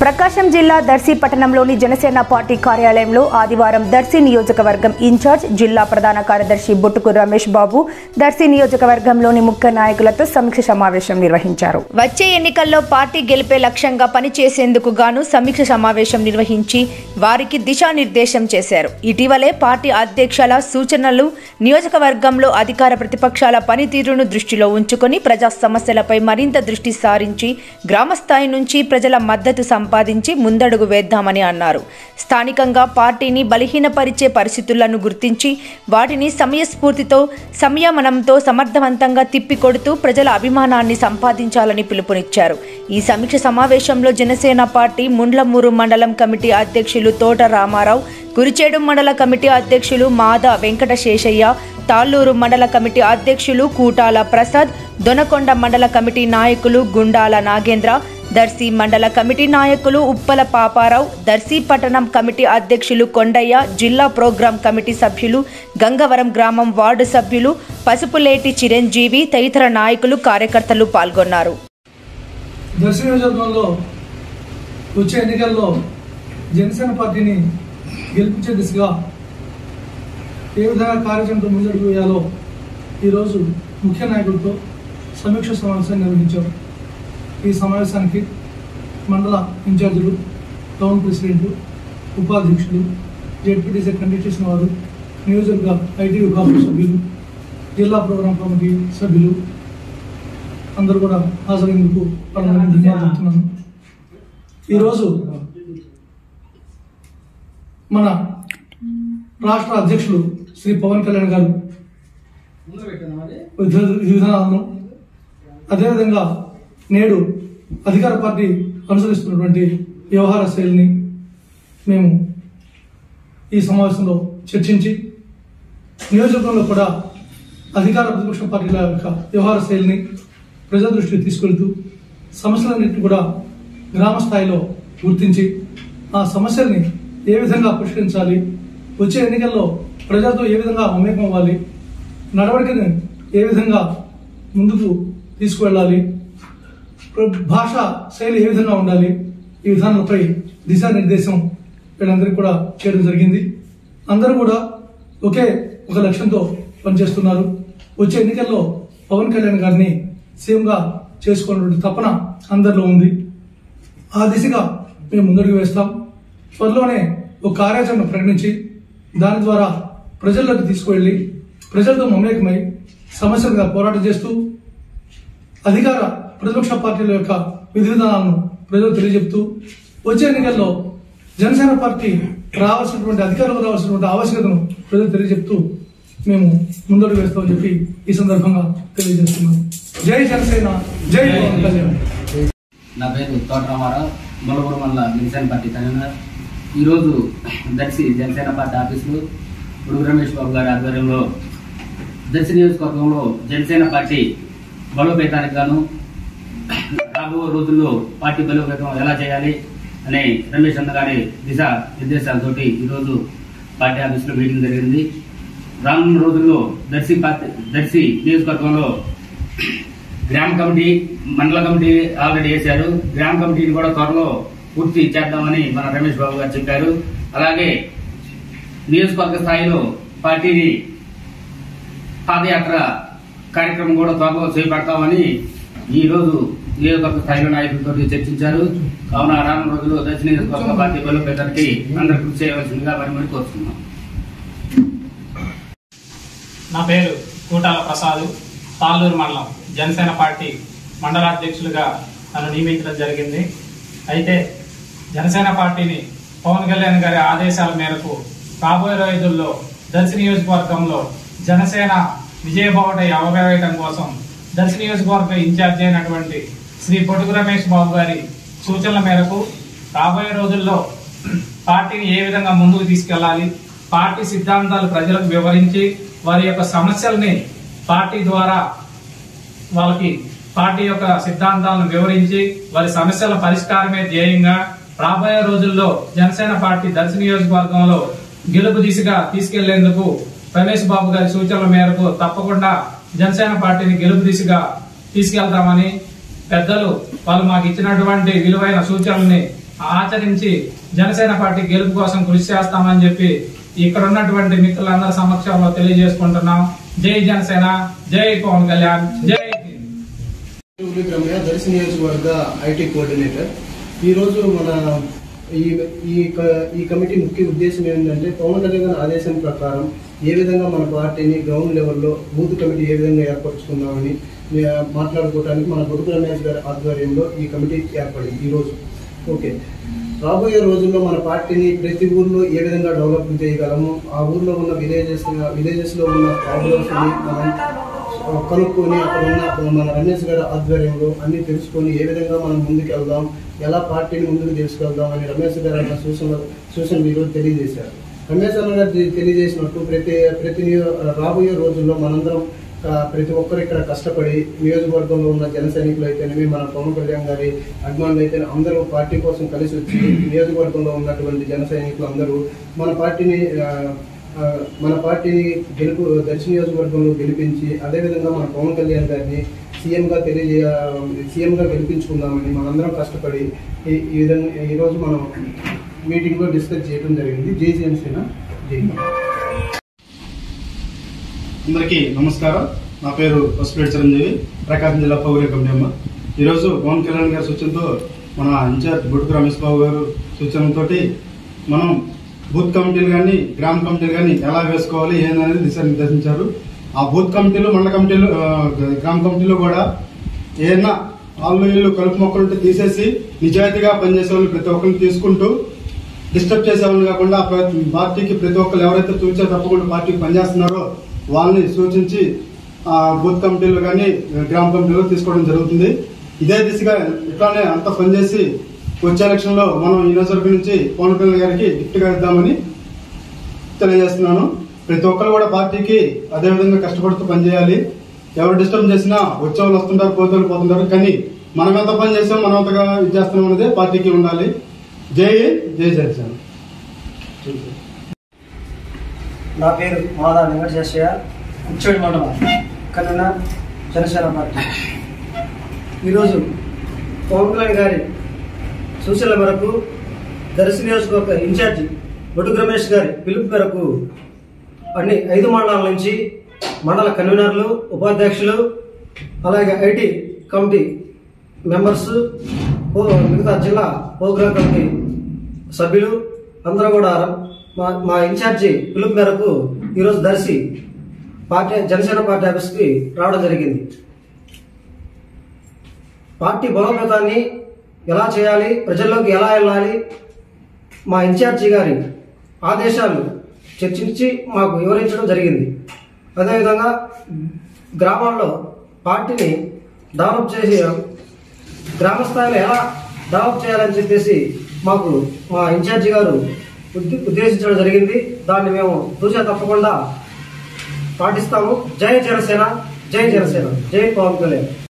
ప్రకాశం జిల్లా దర్శి పట్టణంలోని జనసేన పార్టీ కార్యాలయంలో ఆదివారం దర్శి నియోజకవర్గం ఇన్ఛార్జ్ జిల్లా ప్రధాన కార్యదర్శి బొట్టుకు రమేష్ బాబు దర్శి నియోజకవర్గంలోని ముఖ్య నాయకులతో సమీక్ష సమావేశం నిర్వహించారు వచ్చే ఎన్నికల్లో పార్టీ గెలిపే లక్ష్యంగా పనిచేసేందుకు గాను సమీక్ష సమావేశం నిర్వహించి వారికి దిశానిర్దేశం చేశారు ఇటీవలే పార్టీ అధ్యక్షుల సూచనలు నియోజకవర్గంలో అధికార ప్రతిపక్షాల పనితీరును దృష్టిలో ఉంచుకొని ప్రజా సమస్యలపై మరింత దృష్టి సారించి గ్రామస్థాయి నుంచి ప్రజల మద్దతు సంపాదించి ముందడుగు వేద్దామని అన్నారు స్థానికంగా పార్టీని బలహీనపరిచే పరిస్థితులను గుర్తించి వాటిని సమయస్ఫూర్తితో సంయమనంతో సమర్థవంతంగా తిప్పికొడుతూ ప్రజల అభిమానాన్ని సంపాదించాలని పిలుపునిచ్చారు ఈ సమీక్ష సమావేశంలో జనసేన పార్టీ ముండ్లమూరు మండలం కమిటీ అధ్యక్షులు తోట రామారావు కురిచేడు మండల కమిటీ అధ్యక్షులు మాద వెంకట శేషయ్య తాళ్ళూరు మండల కమిటీ అధ్యక్షులు కూటాల ప్రసాద్ దొనకొండ మండల కమిటీ నాయకులు గుండాల నాగేంద్ర దర్శి మండల కమిటీ నాయకులు ఉప్పల పాపారావు దర్శి పట్టణం కమిటీ అధ్యక్షులు కొండయ్య జిల్లా ప్రోగ్రాం కమిటీ సభ్యులు గంగవరం గ్రామం వార్డు సభ్యులు పసుపులేటి చిరంజీవి తదితర నాయకులు కార్యకర్తలు పాల్గొన్నారు దర్శన నియోజకవర్గంలో వచ్చే ఎన్నికల్లో జనసేన పార్టీని గెలిపించే దిశగా ఏ విధంగా కార్యక్రమంతో ముందడుగు వేయాలో ఈరోజు ముఖ్య నాయకులతో సమీక్ష సమావేశాన్ని నిర్వహించాం ఈ సమావేశానికి మండల ఇన్ఛార్జీలు టౌన్ ప్రెసిడెంట్ ఉపాధ్యక్షులు జెడ్పీటీసీ కండక్ట్ చేసిన వారు నియోజకవర్గ ఐటీ విభాగం సభ్యులు జిల్లా ప్రోగ్రాం కమిటీ సభ్యులు అందరూ కూడా హాజరైనందుకు వాళ్ళని ధన్యవాదాలు చెప్తున్నాను ఈరోజు మన రాష్ట్ర అధ్యక్షులు శ్రీ పవన్ కళ్యాణ్ గారు విధి విధానాలను అదేవిధంగా నేడు అధికార పార్టీ అనుసరిస్తున్నటువంటి వ్యవహార శైలిని మేము ఈ సమావేశంలో చర్చించి నియోజకవర్గంలో కూడా అధికార ప్రతిపక్ష పార్టీల యొక్క వ్యవహార శైలిని ప్రజల దృష్టికి తీసుకెళ్తూ సమస్యలన్నింటినీ కూడా గ్రామ స్థాయిలో గుర్తించి ఆ సమస్యల్ని ఏ విధంగా పరిష్కరించాలి వచ్చే ఎన్నికల్లో ప్రజలతో ఏ విధంగా మమేకం అవ్వాలి నడవడికని ఏ విధంగా ముందుకు తీసుకువెళ్ళాలి ప్ర- భాష శైలి ఏ విధంగా ఉండాలి ఈ విధానాలపై దిశానిర్దేశం వీళ్ళందరికీ కూడా చేయడం జరిగింది అందరూ కూడా ఒకే ఒక లక్ష్యంతో పనిచేస్తున్నారు వచ్చే ఎన్నికల్లో పవన్ కళ్యాణ్ గారిని సీఎంగా చేసుకోవాలన్నటువంటి తపన అందరిలో ఉంది ఆ దిశగా మేము ముందడుగు వేస్తాం త్వరలోనే ఒక కార్యాచరణ ప్రకటించి దాని ద్వారా ప్రజల్లోకి తీసుకువెళ్లి ప్రజలతో మమేకమై సమస్యలుగా పోరాటం చేస్తూ అధికార ప్రతిపక్ష పార్టీల యొక్క విధి విధానాలను ప్రజలు తెలియజెప్తూ వచ్చే ఎన్నికల్లో జనసేన పార్టీ రావాల్సినటువంటి అధికారంలో రావాల్సినటువంటి ఆవశ్యకతను ప్రజలు తెలియజెప్తూ మేము ముందడుగు వేస్తామని చెప్పి ఈ సందర్భంగా తెలియజేస్తున్నాం జై జనసేన జై పవన్ కళ్యాణ్ నా పేరు తోట రామారావు ములగూరు మండల జనసేన పార్టీ కన్వీనర్ ఈరోజు దర్శి జనసేన పార్టీ ఆఫీసులో ఉడుగు రమేష్ బాబు గారి ఆధ్వర్యంలో దర్శి నియోజకవర్గంలో జనసేన పార్టీ బలోపేతానికి గాను రాబో రోజుల్లో పార్టీ బలోపేతం ఎలా చేయాలి అనే రమేష్ అన్న గారి దిశ నిర్దేశాలతోటి ఈరోజు పార్టీ ఆఫీసులో మీటింగ్ జరిగింది రానున్న రోజుల్లో దర్శి పార్టీ దర్శి నియోజకవర్గంలో గ్రామ కమిటీ మండల కమిటీ ఆల్రెడీ వేశారు గ్రామ కమిటీని కూడా త్వరలో పూర్తి చేద్దామని మన రమేష్ బాబు గారు చెప్పారు అలాగే నియోజకవర్గ స్థాయిలో పార్టీని పాదయాత్ర కార్యక్రమం కూడా త్వరలో చేపడతామని ఈ రోజు నియోజకవర్గ స్థాయిలో నాయకులతో చర్చించారు కావున రానున్న రోజుల్లో దక్షిణ నియోజకవర్గ పార్టీ బలోపేతానికి అందరూ కృషి చేయవలసిందిగా మరి మరి కోరుతున్నాం నా పేరు కూటాల ప్రసాద్ తాళ్ళూరు మండలం జనసేన పార్టీ మండల అధ్యక్షులుగా నన్ను నియమించడం జరిగింది అయితే జనసేన పార్టీని పవన్ కళ్యాణ్ గారి ఆదేశాల మేరకు రాబోయే రోజుల్లో దర్శి నియోజకవర్గంలో జనసేన విజయబావుట అవవేయటం కోసం దర్శి నియోజకవర్గ ఇన్ఛార్జి అయినటువంటి శ్రీ పొడుగు రమేష్ బాబు గారి సూచనల మేరకు రాబోయే రోజుల్లో పార్టీని ఏ విధంగా ముందుకు తీసుకెళ్లాలి పార్టీ సిద్ధాంతాలు ప్రజలకు వివరించి వారి యొక్క సమస్యల్ని పార్టీ ద్వారా వాళ్ళకి పార్టీ యొక్క సిద్ధాంతాలను వివరించి వారి సమస్యల పరిష్కారమే ధ్యేయంగా రాబోయే రోజుల్లో జనసేన పార్టీ దర్శి నియోజకవర్గంలో గెలుపు దిశగా తీసుకెళ్లేందుకు రమేష్ బాబు గారి సూచనల మేరకు తప్పకుండా జనసేన పార్టీని గెలుపు దిశగా తీసుకెళ్తామని పెద్దలు వాళ్ళు మాకు ఇచ్చినటువంటి విలువైన సూచనల్ని ఆచరించి జనసేన పార్టీ గెలుపు కోసం కృషి చేస్తామని చెప్పి ఇక్కడ ఉన్నటువంటి మిత్రులందరి సమక్షంలో తెలియజేసుకుంటున్నాం జై జనసేన జై పవన్ కళ్యాణ్ జై హింద్ ఉల్లి రమయ్య దర్శి నియోజకవర్గ ఐటీ కోఆర్డినేటర్ ఈరోజు మన ఈ ఈ క- ఈ కమిటీ ముఖ్య ఉద్దేశం ఏంటంటే పవన్ కళ్యాణ్ గారి ఆదేశం ప్రకారం ఏ విధంగా మన పార్టీని గ్రౌండ్ లెవెల్లో బూత్ కమిటీ ఏ విధంగా ఏర్పరచుకుందామని ఆ, మాట్లాడుకోవడానికి మన బొడుగు రమేష్ గారి ఆధ్వర్యంలో ఈ కమిటీ ఏర్పడింది ఈరోజు ఓకే రాబోయే రోజుల్లో మన పార్టీని ప్రతి ఊర్లో ఏ విధంగా డెవలప్ చేయగలము ఆ ఊర్లో ఉన్న విలేజెస్ విలేజెస్ లో ఉన్న ప్రాబ్లమ్స్ మనం కనుక్కొని అక్కడ ఉన్న మన రమేష్ గారి ఆధ్వర్యంలో అన్ని తెలుసుకొని ఏ విధంగా మనం ముందుకు వెళ్దాం ఎలా పార్టీని ముందుకు తీసుకెళ్దాం అని రమేష్ గారు అన్న సూచన సూచనలు ఈరోజు తెలియజేశారు రమేష్ అన్న గారు తె- తెలియజేసినట్టు ప్రతి ప్రతి నియో- రాబోయే రోజుల్లో మనందరం ఆ, ప్రతి ఒక్కరు ఇక్కడ కష్టపడి నియోజకవర్గంలో ఉన్న జన సైనికులు అయితేనేమి మన పవన్ కళ్యాణ్ గారి అభిమానులు అయితే అందరూ పార్టీ కోసం కలిసి వచ్చి నియోజకవర్గంలో ఉన్నటువంటి జన సైనికులు అందరూ మన పార్టీని ఆ, ఆ, మన పార్టీని గెలుపు దర్శి నియోజకవర్గంలో గెలిపించి అదేవిధంగా మన పవన్ కళ్యాణ్ గారిని సీఎంగా తెలియజేయ సీఎంగా గెలిపించుకుందామని మనందరం కష్టపడి ఈ ఈ విధంగా ఈరోజు మనం మీటింగ్లో డిస్కస్ చేయడం జరిగింది జై జనసేన జై హింద్. అందరికీ నమస్కారం నా పేరు పసుపేటి చిరంజీవి ప్రకాశం జిల్లా పౌర కమిటీ అమ్మ ఈరోజు పవన్ కళ్యాణ్ గారి సూచనతో మన ఇన్ఛార్జ్ బొట్టుకు రమేష్ బాబు గారు సూచనతో మనం బూత్ కమిటీలు కానీ గ్రామ కమిటీలు కానీ ఎలా వేసుకోవాలి ఏందనేది దిశానిర్దేశించారు ఆ బూత్ కమిటీలు మండల కమిటీలు ఆ, గ్రామ కమిటీలు కూడా ఏదైనా వాళ్ళు వీళ్ళు కలుపు మొక్కలు ఉంటే తీసేసి నిజాయితీగా పనిచేసే వాళ్ళు ప్రతి ఒక్కరిని తీసుకుంటూ డిస్టర్బ్ చేసేవాళ్ళు కాకుండా ప్ర- పార్టీకి ప్రతి ఒక్కరు ఎవరైతే తూచా తప్పకుండా పార్టీకి పనిచేస్తున్నారో వాళ్ళని సూచించి ఆ బూత్ కమిటీలు కానీ గ్రామ కమిటీలో తీసుకోవడం జరుగుతుంది ఇదే దిశగా ఇట్లానే అంత పనిచేసి వచ్చే ఎలక్షన్ లో మనం ఈ నియోజకవర్గం నుంచి పవన్ కళ్యాణ్ గారికి గిఫ్ట్ గా ఇద్దామని తెలియజేస్తున్నాను ప్రతి ఒక్కరు కూడా పార్టీకి అదే విధంగా కష్టపడుతూ పనిచేయాలి ఎవరు డిస్టర్బ్ చేసినా వచ్చే వాళ్ళు వస్తుంటారు పోతే వాళ్ళు పోతుంటారు కానీ మనం ఎంత పని చేస్తాం మనం ఎంతగా ఇది చేస్తున్నాం అనేది పార్టీకి ఉండాలి జై జై జనసేన నా పేరు మాదా వెంకటేశయ్య కుచ్చేడి మండలం కన్వీనర్ జనసేన పార్టీ ఈరోజు పవన్ కళ్యాణ్ గారి సూచనల మేరకు దర్శి నియోజకవర్గ ఇన్ఛార్జి బొడుగు రమేష్ గారి పిలుపు మేరకు అన్ని ఐదు మండలాల నుంచి మండల కన్వీనర్లు ఉపాధ్యక్షులు అలాగే ఐటీ కమిటీ మెంబర్స్ ఓ- మిగతా జిల్లా ప్రోగ్రాం కమిటీ సభ్యులు అందరూ కూడా మా మా ఇన్ఛార్జి పిలుపు మేరకు ఈరోజు దర్శి పార్టీ జనసేన పార్టీ ఆఫీస్కి రావడం జరిగింది పార్టీ బలోపేతాన్ని ఎలా చేయాలి ప్రజల్లోకి ఎలా వెళ్ళాలి మా ఇన్ఛార్జి గారి ఆదేశాలు చర్చించి మాకు వివరించడం జరిగింది అదేవిధంగా గ్రామాల్లో పార్టీని డెవలప్ చేసి గ్రామ స్థాయిలో ఎలా డెవలప్ చేయాలని చెప్పేసి మాకు మా ఇన్ఛార్జి గారు ఉద్దే- ఉద్దేశించడం జరిగింది దాన్ని మేము తూచా తప్పకుండా పాటిస్తాము జై జనసేన జై జనసేన జై పవన్ కళ్యాణ్